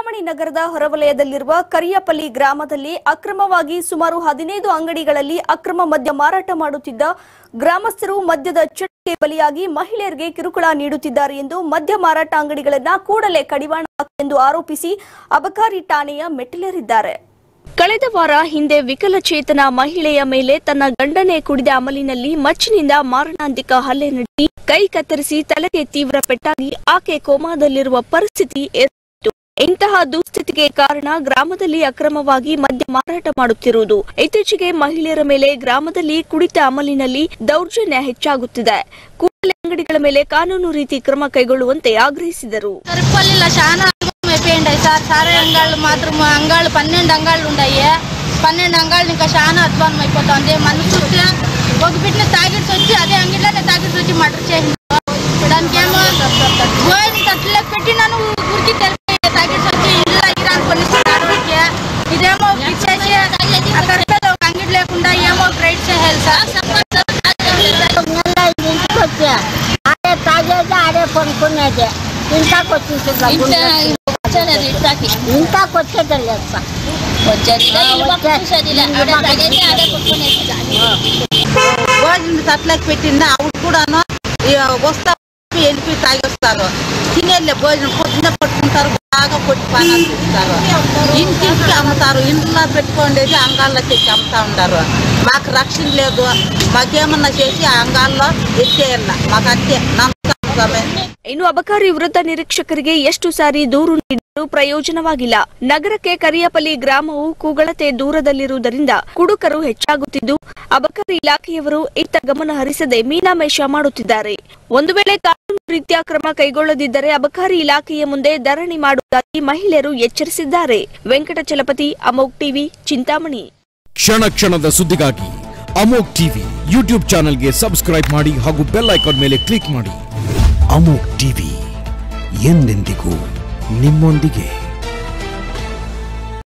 ಚಿಂತಾಮಣಿ ನಗರದ ಹೊರವಲಯದಲ್ಲಿರುವ ಕರಿಯಪಲ್ಲಿ ಗ್ರಾಮದಲ್ಲಿ ಅಕ್ರಮವಾಗಿ ಸುಮಾರು ಹದಿನೈದು ಅಂಗಡಿಗಳಲ್ಲಿ ಅಕ್ರಮ ಮದ್ಯ ಮಾರಾಟ ಮಾಡುತ್ತಿದ್ದ ಗ್ರಾಮಸ್ಥರು ಮದ್ಯದ ಚಟಕ್ಕೆ ಬಲಿಯಾಗಿ ಮಹಿಳೆಯರಿಗೆ ಕಿರುಕುಳ ನೀಡುತ್ತಿದ್ದಾರೆ ಎಂದು ಮದ್ಯ ಮಾರಾಟ ಅಂಗಡಿಗಳನ್ನ ಕೂಡಲೇ ಕಡಿವಾಣ ಹಾಕಿ ಎಂದು ಆರೋಪಿಸಿ ಅಬಕಾರಿ ಠಾಣೆಯ ಮೆಟ್ಟಿಲೇರಿದ್ದಾರೆ ಕಳೆದ ವಾರ ಹಿಂದೆ ವಿಕಲಚೇತನ ಮಹಿಳೆಯ ಮೇಲೆ ತನ್ನ ಗಂಡನೇ ಕುಡಿದ ಅಮಲಿನಲ್ಲಿ ಮಚ್ಚಿನಿಂದ ಮಾರಣಾಂತಿಕ ಹಲ್ಲೆ ನಡೆಸಿ ಕೈ ಕತ್ತರಿಸಿ ತಲೆಗೆ ತೀವ್ರ ಪೆಟ್ಟಾಗಿ ಆಕೆ ಕೋಮಾದಲ್ಲಿರುವ ಪರಿಸ್ಥಿತಿ ಎದುರಾಯಿತು ಇಂತಹ ದುಸ್ಥಿತಿಗೆ ಕಾರಣ ಗ್ರಾಮದಲ್ಲಿ ಅಕ್ರಮವಾಗಿ ಮದ್ಯ ಮಾರಾಟ ಮಾಡುತ್ತಿರುವುದು ಇತ್ತೀಚೆಗೆ ಮಹಿಳೆಯರ ಮೇಲೆ ಗ್ರಾಮದಲ್ಲಿ ಕುಡಿತ ಅಮಲಿನಲ್ಲಿ ದೌರ್ಜನ್ಯ ಹೆಚ್ಚಾಗುತ್ತಿದೆ ಕೂಡಲೇ ಅಂಗಡಿಗಳ ಮೇಲೆ ಕಾನೂನು ರೀತಿ ಕ್ರಮ కైగొള്ളുವಂತೆ ಆಗ್రహిಸಿದರು సరిపల్లిలో చాలా అయిపోయింది సార్ సారే అంగాళ్ళు మాత్రం అంగాళ్ళు పన్నెండు అంగాళ్ళు ఉన్నాయి పన్నెండు అంగాళ్ళు ఇంకా చాలా అధ్వానం అయిపోతుంది మనసు చూస్తే ఒక బిడ్డని తాగిడిసి వచ్చి అదే అంగిట్లోనే తాగిడిసి వచ్చి మర్డర్ చేసింది దానికి ఏమో గోయని తట్టులో పెట్టి నన్ను ఊరికి తెలిపి తాగిడిసి వచ్చి ఇల్లు అగిరాని కొనిస్తున్నారు ఇదేమో ఇచ్చేసి ఆ కరిపేద ఒక అంగిడి లేకుండా ఏమో క్రైట్ చేయాలి సార్ నెల ఇంటికి వచ్చా ఆడే తాగేది ఆడే కొనుక్కునేది ఇంటాకి వచ్చేసి వచ్చేది ఇట్టాకి ఇంటాకి వచ్చేది లేదు సార్ వచ్చేది చూసేది ఆడే తాగేది ఆడే కొనుక్కునేది భోజనం తట్లకి పెట్టింది ఆవిడ కూడాను ఈ వస్తా వెళ్ళిపోయి తాగి వస్తారు తినేళ్ళే భోజనం పొద్దున్న పట్టుకుంటారు బాగా పొట్టి పానాలు తీస్తారు ఇంటింటికి అమ్ముతారు ఇంట్లో పెట్టుకోండేది అంగాల్లో తెచ్చి అమ్ముతా ఉంటారు మాకు రక్షణ లేదు మాకేమన్నా చేసి ఆ అంగాల్లో ఎత్తేయాల మాకు అంతే నమ్మకమే ಇನ್ನು ಅಬಕಾರಿ ವೃತ್ತ ನಿರೀಕ್ಷಕರಿಗೆ ಎಷ್ಟು ಸಾರಿ ದೂರು ನೀಡಿದರೂ ಪ್ರಯೋಜನವಾಗಿಲ್ಲ ನಗರಕ್ಕೆ ಕರಿಯಪಲ್ಲಿ ಗ್ರಾಮವು ಕೂಗಳತೆ ದೂರದಲ್ಲಿರುವುದರಿಂದ ಕುಡುಕರು ಹೆಚ್ಚಾಗುತ್ತಿದ್ದು ಅಬಕಾರಿ ಇಲಾಖೆಯವರು ಇತ್ತ ಗಮನ ಹರಿಸದೆ ಮೀನಾಮೇಷ ಮಾಡುತ್ತಿದ್ದಾರೆ ಒಂದು ವೇಳೆ ಕಾನೂನು ರೀತ್ಯ ಕ್ರಮ ಕೈಗೊಳ್ಳದಿದ್ದರೆ ಅಬಕಾರಿ ಇಲಾಖೆಯ ಮುಂದೆ ಧರಣಿ ಮಾಡುವುದಾಗಿ ಮಹಿಳೆಯರು ಎಚ್ಚರಿಸಿದ್ದಾರೆ ವೆಂಕಟಚಲಪತಿ ಅಮೋಕ್ ಟಿವಿ ಚಿಂತಾಮಣಿ ಕ್ಷಣ ಕ್ಷಣದ ಸುದ್ದಿಗಾಗಿ ಅಮೋಕ್ ಟಿವಿ ಯೂಟ್ಯೂಬ್ ಚಾನೆಲ್ಗೆ ಸಬ್ಸ್ಕ್ರೈಬ್ ಮಾಡಿ ಹಾಗೂ ಬೆಲ್ ಐಕಾನ್ ಮೇಲೆ ಕ್ಲಿಕ್ ಮಾಡಿ ಅಮೋಕ್ ಟಿವಿ ಎಂದೆಂದಿಗೂ ನಿಮ್ಮೊಂದಿಗೆ